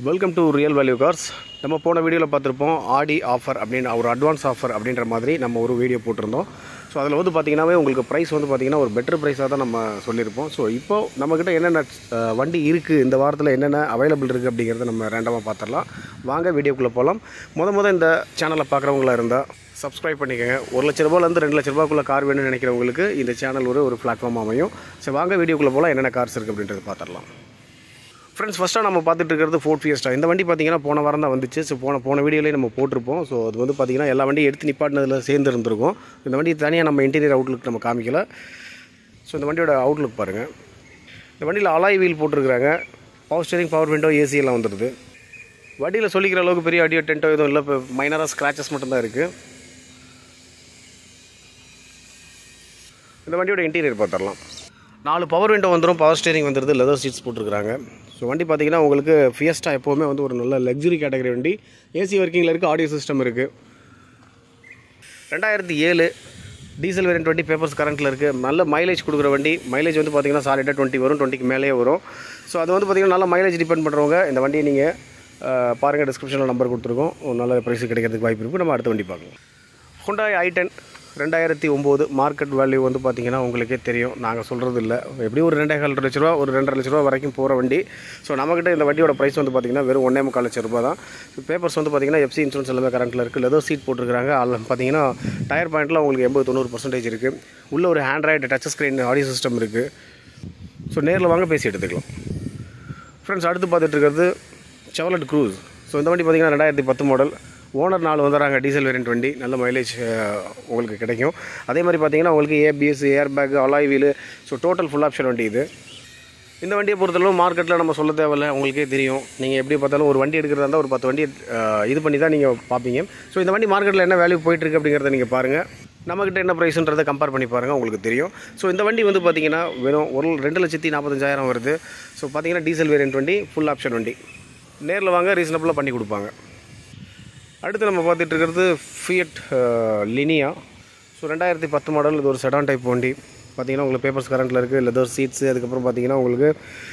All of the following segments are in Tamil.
welcome to Real Value Cars நம்ம போன வீடியோவில் பார்த்துருப்போம் ஆடி ஆஃபர் அப்படின்னு ஒரு அட்வான்ஸ் ஆஃபர் அப்படின்ற மாதிரி நம்ம ஒரு வீடியோ போட்டிருந்தோம் ஸோ அதில் வந்து பார்த்தீங்கன்னாவே உங்களுக்கு ப்ரைஸ் வந்து பார்த்தீங்கன்னா ஒரு பெட்டர் ப்ரைஸாக தான் நம்ம சொல்லியிருப்போம் ஸோ இப்போ நம்மக்கிட்ட என்னென்ன அஹ், வண்டி இருக்குது இந்த வாரத்தில் என்னென்ன அவைலபிள் இருக்குது அப்படிங்கிறத நம்ம ரேண்டமாக பார்த்துடலாம் வாங்க வீடியோக்குள்ளே போகலாம் முத முத இந்த சேனலை பார்க்குறவங்களா இருந்தால் சப்ஸ்கிரைப் பண்ணிக்கோங்க ஒரு லட்ச ரூபாயிலேருந்து ரெண்டு லட்ச ரூபாய்க்குள்ள கார் வேணும்னு நினைக்கிறவங்களுக்கு இந்த சேனல் ஒரு ஒரு பிளாட்ஃபார்ம் அமையும் ஸோ வாங்க வீடியோக்குள்ளே போகலாம் என்னென்ன கார்ஸ் இருக்குது அப்படின்றத பார்த்துடலாம் ஃப்ரெண்ட்ஸ் ஃபஸ்ட்டாக நம்ம பார்த்துட்டு இருக்கிறது ஃபோர்ட் ஃபியஸ்டா இந்த வண்டி பார்த்தீங்கன்னா போன வாரம் தான் வந்துச்சு ஸோ போன போன வீடியோலேயே நம்ம போட்டிருப்போம் ஸோ அது வந்து பார்த்தீங்கன்னா எல்லா வண்டியும் எடுத்து நிப்பாட்டினதில் சேர்ந்து இருந்திருக்கும் இந்த வண்டி தனியாக நம்ம இன்டீரியர் அவுட்லுக் நம்ம காமிக்கல ஸோ இந்த வண்டியோட அவுட்லுக் பாருங்கள் இந்த வண்டியில் அலாய் வீல் போட்டிருக்கிறாங்க power steering power window AC எல்லாம் வந்துடுது வண்டியில் சொல்லிக்கிற அளவுக்கு பெரிய அடியோ டென்ட்டோ எதுவும் இல்லை இப்போ மைனராக ஸ்க்ராச்சஸ் மட்டும்தான் இருக்குது இந்த வண்டியோட இன்டீரியர் பார்த்துடலாம் நாலு பவர் விண்டோ வந்துடும் பவர் ஸ்டேரிங் வந்துடுது லெதர் சீட்ஸ் போட்டிருக்காங்க ஸோ வண்டி பார்த்தீங்கன்னா உங்களுக்கு ஃபியஸ்டா எப்போவுமே வந்து ஒரு நல்ல லக்ஸுரி கேட்டகரி வண்டி ஏசி ஒர்க்கிங்கில் இருக்குது ஆடியோ சிஸ்டம் இருக்குது ரெண்டாயிரத்தி ஏழு டீசல் வேரியன்ட் டுவெண்ட்டி பேப்பர்ஸ் கரண்ட்டில் இருக்குது நல்ல மைலேஜ் கொடுக்குற வண்டி மைலேஜ் வந்து பார்த்தீங்கன்னா சாலிடாக டுவெண்ட்டி வரும் டுவெண்ட்டிக்கு மேலேயே வரும் ஸோ அது வந்து பார்த்தீங்கன்னா நல்ல மைலேஜ் டிபெண்ட் பண்ணுறவங்க இந்த வண்டியை நீங்கள் பாருங்கள் டிஸ்கிரிப்ஷனில் நம்பர் கொடுத்துருக்கோம் ஒரு நல்ல ப்ரைஸ் கிடைக்கிறதுக்கு வாய்ப்பு இருக்குது நம்ம அடுத்த வண்டி பார்க்கலாம் ஹுண்டாய் ஐ டென் ரெண்டாயிரத்தி ஒம்பது மார்க்கெட் வேல்யூ வந்து பார்த்தீங்கன்னா உங்களுக்கே தெரியும் நாங்கள் சொல்கிறது இல்லை எப்படியும் ஒரு ரெண்டே கால் லட்ச ரூபா ஒரு ரெண்டரை லட்ச ரூபா வரைக்கும் போகிற வண்டி ஸோ நம்மக்கிட்ட இந்த வண்டியோட ப்ரைஸ் வந்து பார்த்தீங்கன்னா வெறும் ஒன்றே முக்கால் லட்ச ரூபா தான் பேப்பர்ஸ் வந்து பார்த்தீங்கன்னா எஃப்சி இன்சூரன்ஸ் எல்லாமே கரண்ட்டில் இருக்குது லெதர் சீட் போட்டிருக்காங்க அதில் பார்த்தீங்கன்னா டயர் பாயிண்ட்டில் உங்களுக்கு எண்பது தொண்ணூறு பர்சன்டேஜ் இருக்குது உள்ள ஒரு android touch screen audio system இருக்குது ஸோ நேரில் வாங்க பேசி எடுத்துக்கலாம் ஃப்ரெண்ட்ஸ் அடுத்து பார்த்துட்டு இருக்கிறது செவலட் க்ரூஸ் ஸோ இந்த வண்டி பார்த்தீங்கன்னா ரெண்டாயிரத்தி பத்து மாடல் ஓனர் நாள் வந்துடுறாங்க டீசல் வேரியன்ட் வண்டி நல்ல மைலேஜ் உங்களுக்கு கிடைக்கும் அதே மாதிரி பார்த்தீங்கன்னா உங்களுக்கு ABS air bag alloy wheel so total full option வண்டி இது இந்த வண்டியை பொறுத்தளவு மார்க்கெட்டில் நம்ம சொல்ல தேவையில்ல உங்களுக்கே தெரியும் நீங்கள் எப்படி பார்த்தாலும் ஒரு வண்டி எடுக்கிறதா இருந்தால் ஒரு பத்து வண்டி அஹ், இது பண்ணி தான் நீங்கள் பார்ப்பீங்க ஸோ இந்த வண்டி மார்க்கெட்டில் என்ன வேல்யூ போயிட்டுருக்கு அப்படிங்கிறத நீங்கள் பாருங்கள் நம்மக்கிட்ட என்ன ப்ரைஸ்ன்றதை கம்பேர் பண்ணி பாருங்கள் உங்களுக்கு தெரியும் ஸோ இந்த வண்டி வந்து பார்த்தீங்கன்னா வெறும் ஒரு ரெண்டு லட்சத்தி நாற்பத்தஞ்சாயிரம் வருது ஸோ பார்த்தீங்கன்னா டீசல் வேரியன்ட் வண்டி ஃபுல் ஆப்ஷன் வண்டி நேரில் வாங்க ரீசனபிளாக பண்ணி கொடுப்பாங்க அடுத்து நம்ம பார்த்துட்டு இருக்கிறது ஃபியட் லினியா ஸோ ரெண்டாயிரத்தி பத்து மாடல் இது ஒரு செடான் டைப் வண்டி பார்த்தீங்கன்னா உங்களுக்கு பேப்பர்ஸ் கரண்ட்டில் இருக்குது லெதர் சீட்ஸு அதுக்கப்புறம் பார்த்தீங்கன்னா உங்களுக்கு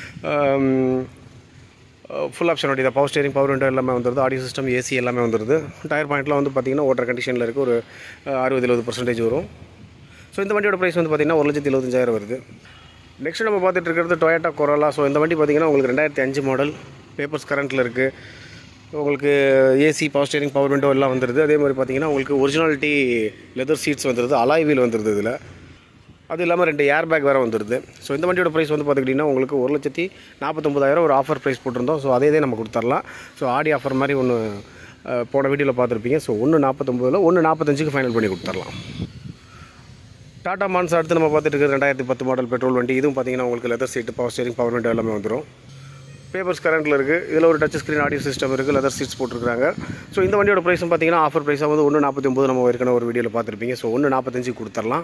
ஃபுல் ஆப்ஷன் வண்டி தான் பவர் ஸ்டேரிங் பவர் விண்டோ எல்லாமே வந்துடுது ஆடியோ சிஸ்டம் ஏசி எல்லாமே வந்துடுது டயர் பாயிண்ட்லாம் வந்து பார்த்தீங்கன்னா ஓட்டர் கண்டிஷனில் இருக்குது ஒரு அஹ், அறுபது எழுபது பர்சன்டேஜ் வரும் ஸோ இந்த வண்டியோட ப்ரைஸ் வந்து பார்த்தீங்கன்னா ஒரு லட்சத்தி எழுபத்தஞ்சாயிரம் வருது நெக்ஸ்ட் நம்ம பார்த்துட்டு இருக்கிறது டொயேட்டா கொரோலா ஸோ இந்த வண்டி பார்த்தீங்கன்னா உங்களுக்கு ரெண்டாயிரத்தி அஞ்சு மாடல் பேப்பர்ஸ் கரண்ட்டில் இருக்குது உங்களுக்கு AC power steering power window எல்லாம் வந்துடுது அதே மாதிரி பார்த்தீங்கன்னா உங்களுக்கு ஒரிஜினாலிட்டி லெதர் சீட்ஸ் வந்துடுது அலாய் வீல் வந்துடுது இதில் அது இல்லாமல் ரெண்டு ஏர் பேக் வேறு வந்துடுது ஸோ இந்த வண்டியோட ப்ரைஸ் வந்து பார்த்துக்கிட்டிங்கன்னா உங்களுக்கு ஒரு லட்சத்தி நாற்பத்தொம்பதாயிரம் ஒரு ஆஃபர் ப்ரைஸ் போட்டிருந்தோம் ஸோ அதே இதே நம்ம கொடுத்துர்லாம் ஸோ ஆடி ஆஃபர் மாதிரி ஒன்று போன வீடியோவில் பார்த்துருப்பீங்க ஸோ ஒன்று நாற்பத்தொம்பதில் ஒன்று நாற்பத்தஞ்சுக்கு ஃபைனல் பண்ணி கொடுத்துர்லாம் டாடா மான்ஸ் அடுத்து நம்ம பார்த்துட்டு இருக்கிறது ரெண்டாயிரத்தி பத்து மாடல் பெட்ரோல் வண்டி இதுவும் பார்த்தீங்கன்னா உங்களுக்கு leather seat power steering power window எல்லாமே வந்துடும் பேப்பர்ஸ் கரண்ட்டில் இருக்குது இதில் ஒரு டச் ஸ்க்ரீன் ஆடியோ சிஸ்டம் இருக்குது லெதர் சீட்ஸ் போட்டிருக்காங்க ஸோ இந்த வண்டியோட ப்ரைஸும் பார்த்தீங்கன்னா ஆஃபர் ப்ரைஸாக வந்து ஒன்று நாற்பத்தி ஒம்பது நம்ம ஏற்கனவே ஒரு வீடியோவில் பார்த்துருப்பீங்க ஸோ ஒன்று நாற்பத்தஞ்சு கொடுத்துர்லாம்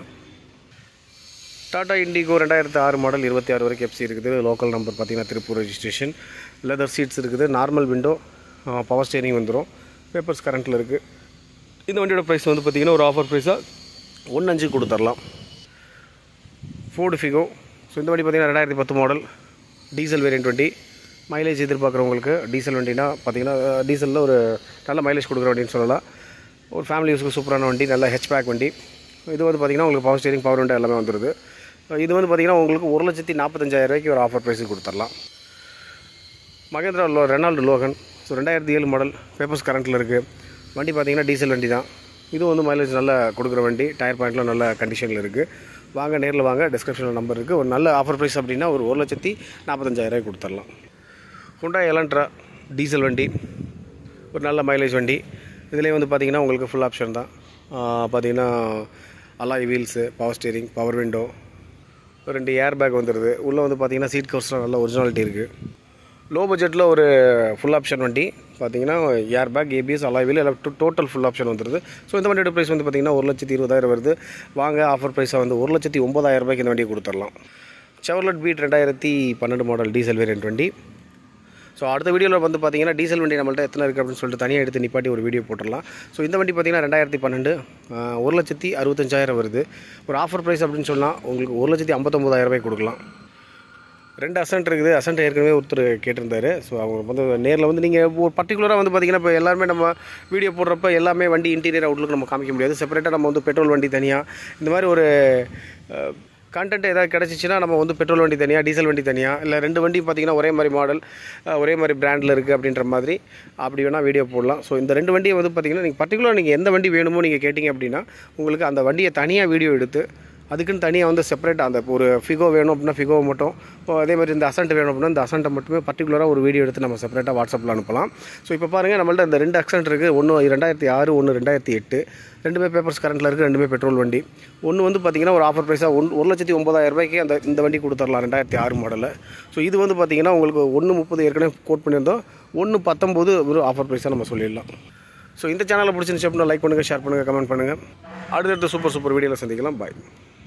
டாடா இண்டிகோ ரெண்டாயிரத்து ஆறு மாடல் இருபத்தி ஆறு வரைக்கும் எஃப்சி இருக்குது லோக்கல் நம்பர் பார்த்தீங்கன்னா திருப்பூர் ரெஜிஸ்ட்ரேஷன் லெதர் சீட்ஸ் இருக்குது நார்மல் விண்டோ பவர் ஸ்டேரிங் வந்துடும் பேப்பர்ஸ் கரண்ட்டில் இருக்குது இந்த வண்டியோட ப்ரைஸ் வந்து பார்த்தீங்கன்னா ஒரு ஆஃபர் ப்ரைஸாக ஒன்று அஞ்சு கொடுத்துர்லாம் ஃபோர்டு ஃபிகோ ஸோ இந்த வண்டி பார்த்தீங்கன்னா ரெண்டாயிரத்தி பத்து மாடல் டீசல் வேரியன்ட் வண்டி மைலேஜ் எதிர்பார்க்குறவங்களுக்கு டீசல் வண்டினா பார்த்தீங்கன்னா டீசலில் ஒரு நல்ல மைலேஜ் கொடுக்குற வண்டின்னு சொல்லலாம் ஒரு ஃபேமிலி யூஸ்க்கு சூப்பரான வண்டி நல்ல ஹெச்பேக் வண்டி இது வந்து பார்த்தீங்கன்னா உங்களுக்கு பவர் ஸ்டேரிங் பவர் விண்டோ எல்லாமே வந்துடுது இது வந்து பார்த்தீங்கன்னா உங்களுக்கு ஒரு லட்சத்தி நாற்பத்தஞ்சாயிரம் ரூபாய்க்கு ஒரு ஆஃபர் ப்ரைஸுக்கு கொடுத்துடலாம் மகேந்திரா லோ ரெனால்டு லோகன் ஸோ ரெண்டாயிரத்தி ஏழு மாடல் பேப்பர்ஸ் கரண்ட்டில் இருக்குது வண்டி பார்த்தீங்கன்னா டீசல் வண்டி தான் இதுவும் வந்து மைலேஜ் நல்லா கொடுக்குற வண்டி டயர் பாயிண்ட்லாம் நல்ல கண்டிஷனில் இருக்குது வாங்க நேரில் வாங்க டிஸ்கிரிப்ஷனில் நம்பர் இருக்குது ஒரு நல்ல ஆஃபர் ப்ரைஸ் அப்படின்னா ஒரு ஒரு லட்சத்தி நாற்பத்தஞ்சாயிரம் கொடுத்துடலாம் ஹுண்டா எலன்ட்ரா டீசல் வண்டி ஒரு நல்ல மைலேஜ் வண்டி இதுலேயே வந்து பார்த்தீங்கன்னா உங்களுக்கு ஃபுல் ஆப்ஷன் தான் பார்த்தீங்கன்னா alloy wheels power steering power window ரெண்டு ஏர் பேக் வந்துடுது உள்ளே வந்து பார்த்தீங்கன்னா சீட் கவர்ஸ்லாம் நல்ல ஒரிஜினாலிட்டி இருக்குது லோ பட்ஜெட்டில் ஒரு ஃபுல் ஆப்ஷன் வண்டி பார்த்தீங்கன்னா air bag ABS alloy wheel எல்லாம் டோட்டல் ஃபுல் ஆப்ஷன் வந்துடுது ஸோ இந்த வண்டியோட ப்ரைஸ் வந்து பார்த்தீங்கன்னா ஒரு லட்சத்தி இருபதாயிரம் வருது வாங்க ஆஃபர் ப்ரைஸாக வந்து ஒரு லட்சத்தி ஒம்பதாயிரம் ரூபாய்க்கு இந்த வண்டியை கொடுத்துடலாம் செவர்லட் பீட் ரெண்டாயிரத்தி பன்னெண்டு மாடல் டீசல் வேரியன்ட் வண்டி ஸோ அடுத்த வீடியோவில் வந்து பார்த்தீங்கன்னா டீசல் வண்டி நம்மள்ட்ட எத்தனை இருக்குது அப்படின்னு சொல்லிட்டு தனியாக எடுத்து நிப்பாட்டி ஒரு வீடியோ போட்டுடலாம் ஸோ இந்த வண்டி பார்த்தீங்கன்னா ரெண்டாயிரத்தி பன்னெண்டு ஆஹ், ஒரு லட்சத்தி அறுபத்தஞ்சாயிரம் வருது ஒரு ஆஃபர் ப்ரைஸ் அப்படின்னு சொன்னால் உங்களுக்கு ஒரு லட்சத்தி ஐம்பத்தொம்போதாயிரம் ரூபாய் கொடுக்கலாம் ரெண்டு அசன்ட் இருக்குது அசன்ட் ஏற்கனவே ஒருத்தர் கேட்டிருந்தாரு ஸோ அவங்க வந்து நேரில் வந்து நீங்கள் ஒரு பர்டிகுலராக வந்து பார்த்தீங்கன்னா இப்போ எல்லாருமே நம்ம வீடியோ போடுறப்ப எல்லாமே வண்டி இன்டீரியர் அவுட்லுக் நம்ம காமிக்க முடியாது செப்பரேட்டாக நம்ம வந்து பெட்ரோல் வண்டி தனியாக இந்த மாதிரி ஒரு கண்டென்ட் ஏதாவது கிடச்சிச்சின்னா நம்ம வந்து பெட்ரோல் வண்டி தனியாக டீசல் வண்டி தனியாக இல்லை ரெண்டு வண்டி பார்த்தீங்கன்னா ஒரே மாதிரி மாடல் ஒரே மாதிரி பிராண்டில் இருக்குது அப்படின்ற மாதிரி அப்படி வேணால் வீடியோ போடலாம் ஸோ இந்த ரெண்டு வண்டியை வந்து பார்த்தீங்கன்னா நீங்கள் பர்டிகுலர் நீங்கள் எந்த வண்டி வேணுமோ நீங்கள் கேட்டிங்க அப்படின்னா உங்களுக்கு அந்த வண்டியை தனியாக வீடியோ எடுத்து அதுக்குன்னு தனியாக வந்து செப்பரேட் அந்த ஒரு ஃபிகோ வேணும் அப்படின்னா ஃபிகோ மட்டும் இப்போ அதே மாதிரி இந்த அசன்ட் வேணும் அப்படின்னா இந்த அசன்ட்டை மட்டுமே பர்டிகுலராக ஒரு வீடியோ எடுத்து நம்ம செப்பரேட்டாக வாட்ஸ்அப்பில் அனுப்பலாம் ஸோ இப்போ பாருங்கள் நம்மள்ட்ட இந்த ரெண்டு அக்சன்ட் இருக்குது ஒன்று ரெண்டாயிரத்தி ஆறு ஒன்று ரெண்டாயிரத்தி எட்டு ரெண்டுமே பேப்பர்ஸ் கரண்ட்டில் இருக்குது ரெண்டுமே பெட்ரோல் வண்டி ஒன்று வந்து பார்த்திங்கன்னா ஒரு ஆஃபர் ப்ரைஸாக ஒன் ஒரு லட்சத்தி ஒம்பதாயிரம் ரூபாய்க்கு அந்த இந்த வண்டி கொடுத்துடலாம் ரெண்டாயிரத்தி ஆறு மாடலில் ஸோ இது வந்து பார்த்திங்கன்னா உங்களுக்கு ஒன்று முப்பது ஏற்கனவே கோட் பண்ணியிருந்தோம் ஒன்று பத்தொம்போது ஒரு ஆஃபர் ப்ரைஸாக நம்ம சொல்லிடலாம் ஸோ இந்த சேனலை பிடிச்சிருந்துச்சு அப்படின்னா லைக் பண்ணுங்கள் ஷேர் பண்ணுங்கள் கமெண்ட் பண்ணுங்கள் அடுத்தடுத்த சூப்பர் சூப்பர் வீடியோவில் சந்திக்கலாம் பாய்